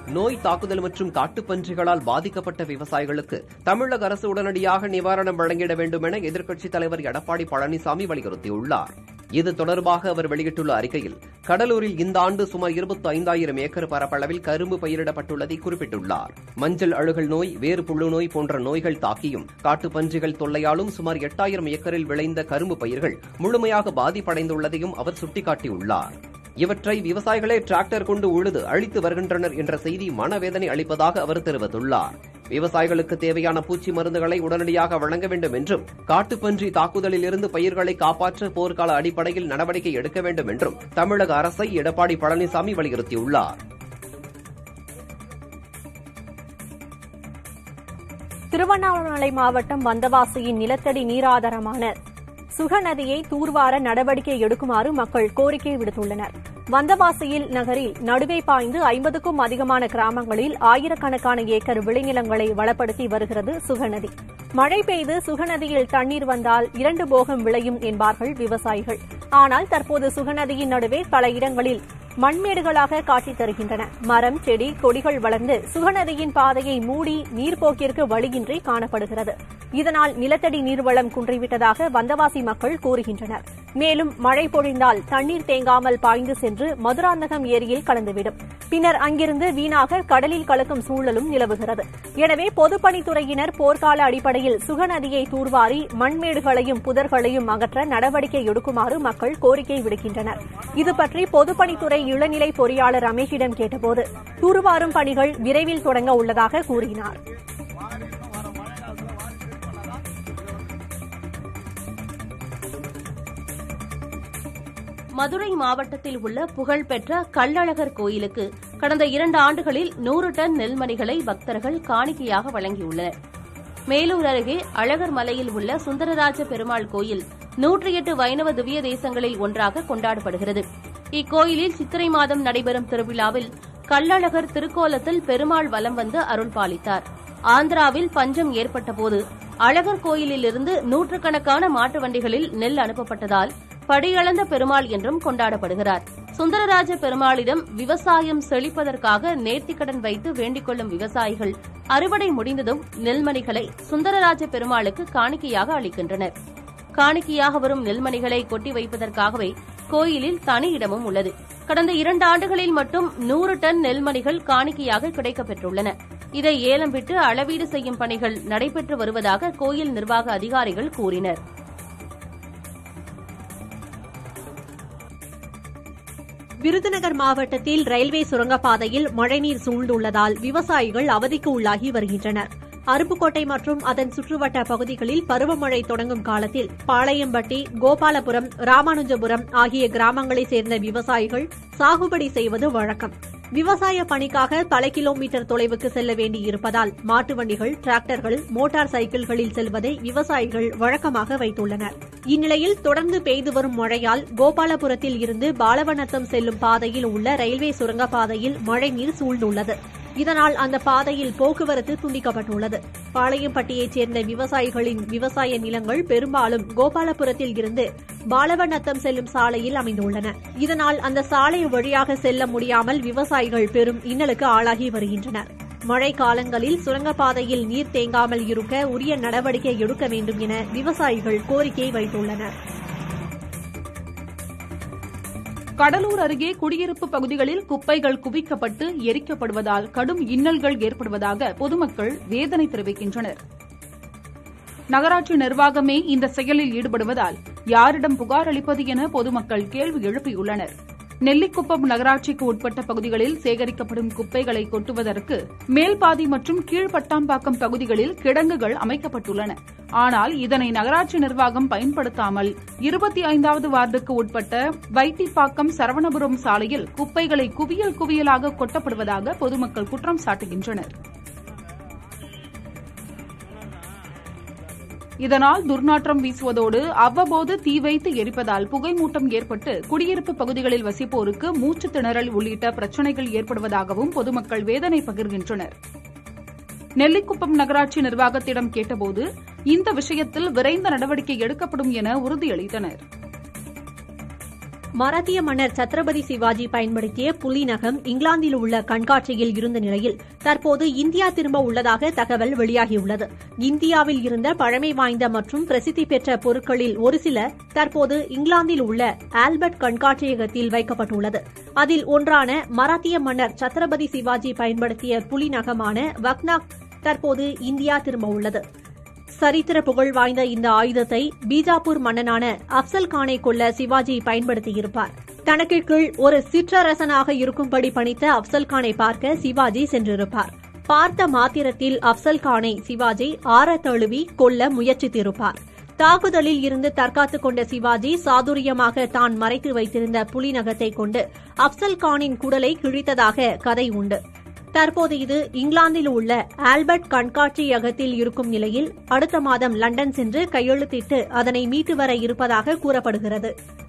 நோய் தாக்குதல் மற்றும் காட்டுப்பன்றிகளால் பாதிக்கப்பட்ட விவசாயிகளுக்கு தமிழக அரசு உடனடியாக நிவாரணம் வழங்கிட வேண்டும் என எதிர்க்கட்சித் தலைவர் எடப்பாடி பழனிசாமி வலியுறுத்தியுள்ளார் இது தொடர்பாக அவர் வெளியிட்டுள்ள அறிக்கையில் கடலூரில் இந்த ஆண்டு சுமார் இருபத்தி ஐந்தாயிரம் ஏக்கர் பரப்பளவில் கரும்பு பயிரிடப்பட்டுள்ளதை குறிப்பிட்டுள்ளார் மஞ்சள் அழுகல் நோய் வேறு புழு நோய் போன்ற நோய்கள் தாக்கியும் காட்டுப்பன்றிகள் தொல்லையாலும் சுமார் எட்டாயிரம் ஏக்கரில் விளைந்த கரும்பு பயிர்கள் முழுமையாக பாதிப்படைந்துள்ளதையும் அவர் சுட்டிக்காட்டியுள்ளார் இவற்றை விவசாயிகளே டிராக்டர் கொண்டு உழுது அழித்து வருகின்றனர் என்ற செய்தி மனவேதனை அளிப்பதாக அவர் தெரிவித்துள்ளார் விவசாயிகளுக்கு தேவையான பூச்சி மருந்துகளை உடனடியாக வழங்க வேண்டும் என்றும் காட்டுப்பன்றி தாக்குதலில் இருந்து பயிர்களை காப்பாற்ற போர்க்கால அடிப்படையில் நடவடிக்கை எடுக்க வேண்டும் என்றும் தமிழக அரசை எடப்பாடி பழனிசாமி வலியுறுத்தியுள்ளார் திருவண்ணாமலை மாவட்டம் வந்தவாசியின் நிலத்தடி நீராதாரமான சுகநதியை தூர்வார நடவடிக்கை எடுக்குமாறு மக்கள் கோரிக்கை விடுத்துள்ளனர் வந்தவாசியில் நகரில் நடுவே பாய்ந்து ஐம்பதுக்கும் அதிகமான கிராமங்களில் ஆயிரக்கணக்கான ஏக்கர் விளைநிலங்களை வளப்படுத்தி வருகிறது சுகநதி மழை பெய்து சுகநதியில் தண்ணீர் வந்தால் இரண்டு போகம் விளையும் என்பார்கள் விவசாயிகள் ஆனால் தற்போது சுகநதியின் நடுவே பல இடங்களில் மண்மேடுகளாக காட்சி தருகின்றன மரம் செடி கொடிகள் வளர்ந்து சுகநதியின் பாதையை மூடி நீர்ப்போக்கிற்கு வழியின்றி காணப்படுகிறது இதனால் நிலத்தடி நீர்வளம் குன்றிவிட்டதாக வந்தவாசி மக்கள் கூறுகின்றனர் மேலும் மழை பொழிந்தால் தண்ணீர் தேங்காமல் பாய்ந்து சென்று மதுராந்தகம் ஏரியில் கலந்துவிடும் பின்னர் அங்கிருந்து வீணாக கடலில் கலக்கும் சூழலும் நிலவுகிறது எனவே பொதுப்பணித்துறையினர் போர்க்கால அடிப்படையில் சுகநதியை தூர்வாரி மண்மேடுகளையும் புதர்களையும் அகற்ற நடவடிக்கை எடுக்குமாறு மக்கள் கோரிக்கை விடுக்கின்றனர் இதுபற்றி பொதுப்பணித்துறை இளநிலை பொறியாளர் ரமேஷிடம் கேட்டபோது தூர்வாரும் பணிகள் விரைவில் தொடங்க உள்ளதாக கூறினார் மதுரை மாவட்டத்தில் உள்ள புகழ்பெற்ற கள்ளழகர் கோயிலுக்கு கடந்த இரண்டு ஆண்டுகளில் நூறு டன் நெல்மணிகளை பக்தர்கள் காணிக்கையாக வழங்கியுள்ளனர் மேலூர் அருகே அழகர் மலையில் உள்ள சுந்தரராஜ பெருமாள் கோயில் நூற்றி எட்டு வைணவ திவ்ய தேசங்களில் ஒன்றாக கொண்டாடப்படுகிறது இக்கோயிலில் சித்திரை மாதம் நடைபெறும் திருவிழாவில் கள்ளழகர் திருக்கோலத்தில் பெருமாள் வலம் வந்து அருள் பாலித்தார் ஆந்திராவில் பஞ்சம் ஏற்பட்டபோது அழகர் கோயிலிலிருந்து நூற்றுக்கணக்கான மாட்டு வண்டிகளில் நெல் அனுப்பப்பட்டதால் படியளந்த பெருமாள் என்றும் கொண்டாடப்படுகிறார் சுந்தரராஜ பெருமாளிடம் விவசாயம் செழிப்பதற்காக நேர்த்திக்கடன் வைத்து வேண்டிக் கொள்ளும் விவசாயிகள் அறுவடை முடிந்ததும் நெல்மணிகளை சுந்தரராஜ பெருமாளுக்கு காணிக்கையாக அளிக்கின்றனர் காணிக்கையாக வரும் நெல்மணிகளை கொட்டி வைப்பதற்காகவே கோயிலில் தனி இடமும் உள்ளது கடந்த இரண்டு ஆண்டுகளில் மட்டும் நூறு டன் நெல்மணிகள் காணிக்கையாக கிடைக்கப்பெற்றுள்ளன இதை ஏலம் விட்டு அளவீடு செய்யும் பணிகள் நடைபெற்று வருவதாக கோயில் நிர்வாக அதிகாரிகள் கூறினர் விருதுநகர் மாவட்டத்தில் ரயில்வே சுரங்கப்பாதையில் மழைநீர் சூழ்ந்துள்ளதால் விவசாயிகள் அவதிக்கு உள்ளாகி வருகின்றனர் அருப்புக்கோட்டை மற்றும் அதன் சுற்றுவட்ட பகுதிகளில் பருவமழை தொடங்கும் காலத்தில் பாளையம்பட்டி கோபாலபுரம் ராமானுஜபுரம் ஆகிய கிராமங்களைச் சேர்ந்த விவசாயிகள் சாகுபடி செய்வது வழக்கம் விவசாய பணிக்காக பல கிலோமீட்டர் தொலைவுக்கு செல்ல வேண்டியிருப்பதால் மாட்டு வண்டிகள் டிராக்டர்கள் மோட்டார் சைக்கிள்களில் செல்வதை விவசாயிகள் வழக்கமாக வைத்துள்ளனர் இந்நிலையில் தொடர்ந்து பெய்து வரும் மழையால் கோபாலபுரத்தில் இருந்து பாலவனத்தம் செல்லும் பாதையில் உள்ள ரயில்வே சுரங்கப்பாதையில் மழைநீர் சூழ்ந்துள்ளது இதனால் அந்த பாதையில் போக்குவரத்து துண்டிக்கப்பட்டுள்ளது பாளையம்பட்டியைச் சேர்ந்த விவசாயிகளின் விவசாய நிலங்கள் பெரும்பாலும் கோபாலபுரத்தில் இருந்து பாலவநத்தம் செல்லும் சாலையில் அமைந்துள்ளன இதனால் அந்த சாலை வழியாக செல்ல முடியாமல் விவசாயிகள் பெரும் இன்னலுக்கு ஆளாகி வருகின்றனர் மழை காலங்களில் சுரங்கப்பாதையில் நீர் தேங்காமல் இருக்க உரிய நடவடிக்கை எடுக்க வேண்டும் என விவசாயிகள் கோரிக்கை வைத்துள்ளனர் கடலூர் அருகே குடியிருப்பு பகுதிகளில் குப்பைகள் குவிக்கப்பட்டு எரிக்கப்படுவதால் கடும் இன்னல்கள் ஏற்படுவதாக பொதுமக்கள் வேதனை தெரிவிக்கின்றனர் நகராட்சி நிர்வாகமே இந்த செயலில் ஈடுபடுவதால் யாரிடம் புகார் அளிப்பது என பொதுமக்கள் கேள்வி எழுப்பியுள்ளனர் நெல்லிக்குப்பம் நகராட்சிக்கு உட்பட்ட பகுதிகளில் சேகரிக்கப்படும் குப்பைகளை கொட்டுவதற்கு மேல்பாதி மற்றும் கீழ்பட்டாம்பாக்கம் பகுதிகளில் கிடங்குகள் அமைக்கப்பட்டுள்ளன ஆனால் இதனை நகராட்சி நிர்வாகம் பயன்படுத்தாமல் இருபத்தி ஐந்தாவது வார்டுக்கு உட்பட்ட வைத்திப்பாக்கம் சரவணபுரம் சாலையில் குப்பைகளை குவியல் குவியலாக கொட்டப்படுவதாக பொதுமக்கள் குற்றம் சாட்டுகின்றனர் இதனால் துர்நாற்றம் வீசுவதோடு அவ்வப்போது தீ வைத்து எரிப்பதால் புகைமூட்டம் ஏற்பட்டு குடியிருப்பு பகுதிகளில் வசிப்போருக்கு மூச்சு திணறல் உள்ளிட்ட பிரச்சினைகள் ஏற்படுவதாகவும் பொதுமக்கள் வேதனை பகிர்கின்றனர் நெல்லிக்குப்பம் நகராட்சி நிர்வாகத்திடம் கேட்டபோது இந்த விஷயத்தில் விரைந்த நடவடிக்கை எடுக்கப்படும் என உறுதியளித்தனர் மராத்திய மன்னர் சத்ரபதி சிவாஜி பயன்படுத்திய புலி நகம் இங்கிலாந்தில் உள்ள கண்காட்சியில் இருந்த நிலையில் தற்போது இந்தியா திரும்ப உள்ளதாக தகவல் வெளியாகியுள்ளது இந்தியாவில் இருந்த பழமை வாய்ந்த மற்றும் பிரசித்தி பெற்ற பொருட்களில் ஒரு சில தற்போது இங்கிலாந்தில் உள்ள ஆல்பர்ட் கண்காட்சியகத்தில் வைக்கப்பட்டுள்ளது அதில் ஒன்றான மராத்திய மன்னர் சத்ரபதி சிவாஜி பயன்படுத்திய புலி நகமான வக்னாக் தற்போது இந்தியா திரும்ப உள்ளது சரித்திர புகழ் வாய்ந்த இந்த ஆயுதத்தை பீஜாப்பூர் மன்னனான அப்சல் கானை கொல்ல சிவாஜி பயன்படுத்தியிருப்பார் தனக்கு கீழ் ஒரு சிற்றரசனாக இருக்கும்படி பணித்த அப்சல் கானை பார்க்க சிவாஜி சென்றிருப்பார் பார்த்த மாத்திரத்தில் அப்சல் கானை சிவாஜி ஆற தழுவி கொல்ல முயற்சித்திருப்பார் தாக்குதலில் இருந்து தற்காத்துக் கொண்ட சிவாஜி சாதுரியமாக தான் மறைத்து வைத்திருந்த புலிநகத்தை கொண்டு அப்சல் கானின் குடலை கிழித்ததாக கதை உண்டு தற்போது இது இங்கிலாந்தில் உள்ள ஆல்பர்ட் கண்காட்சியகத்தில் இருக்கும் நிலையில் அடுத்த மாதம் லண்டன் சென்று கையெழுத்திட்டு அதனை மீட்டு வர இருப்பதாக கூறப்படுகிறது